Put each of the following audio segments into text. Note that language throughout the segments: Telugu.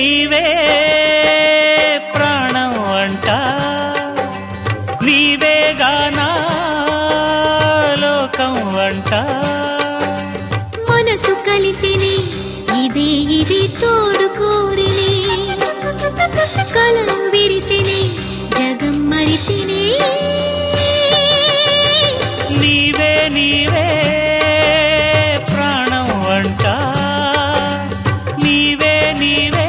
నీవే ప్రాణం అంట నీవే గానా లోకం అంట మనసు కలిసిని ఇదే ఇది తోడు కోరిని కలలు విరిసిని జగం మరిచిని నీవే నీవే ప్రాణం అంట నీవే నీవే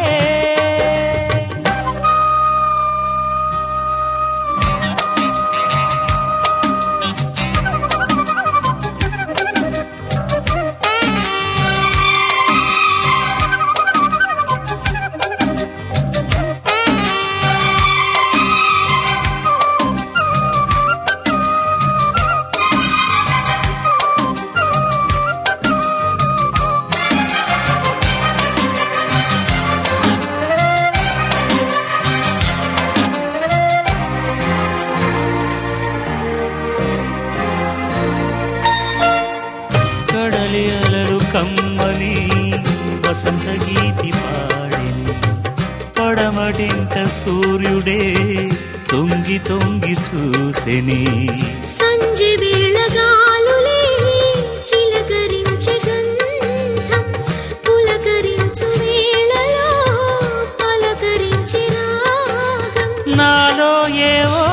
కడలి అలలు కమ్మని వసంత గీతి పాడిని పడమటింట సూర్యుడే తొంగి తొంగి చూసెని సంజె వేళ గాలులే చిలకరించే గంధం పులకరించు వేళలో పలకరించే రాగం నాలో ఏవో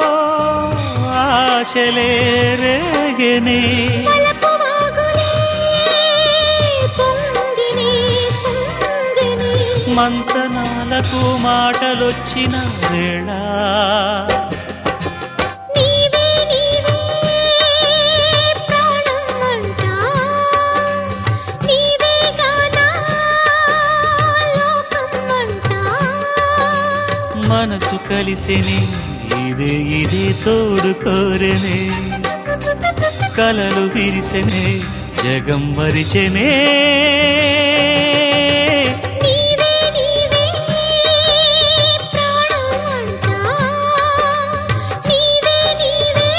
ఆశలే రేగనే మలపు వాగులే పొంగిని పొంగిని మంతనాలకు మాటలొచ్చిన వేళ నీవే నీవే ప్రాణం అంటా నీవే గానా లోకం అంటా మనసు కలిసిని ఇదే ఇదే తోడు కోరనే కలలు విరిసెనే జగం మరిచెనే నీవే నీవే ప్రాణం అంటా నీవే నీవే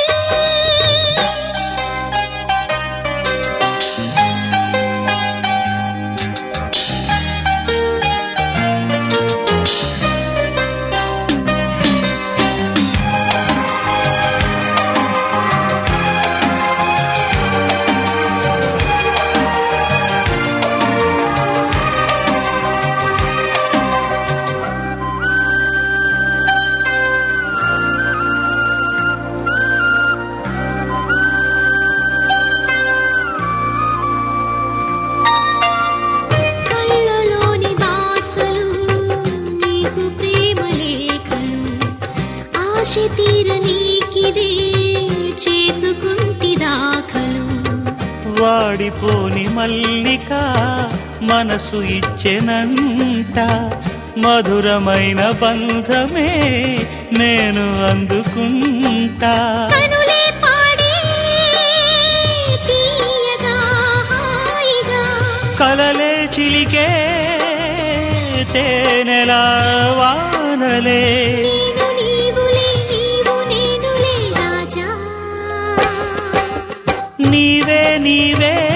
కళ్ళలోని దాసలు నీకు ప్రేమ లేఖలు ఆశ తీర నీకిదే చేసుకుంటి దాఖలు వాడిపోని మల్లిక మనసు ఇచ్చెనంట మధురమైన బంధమే నేను అందుకుంటా కనులే పాడే తీయగా హాయిగా కలలే చిలికే తేనెలా వానలే నేను నీవులే నీవు నేనులే రాజా నీవే నీవే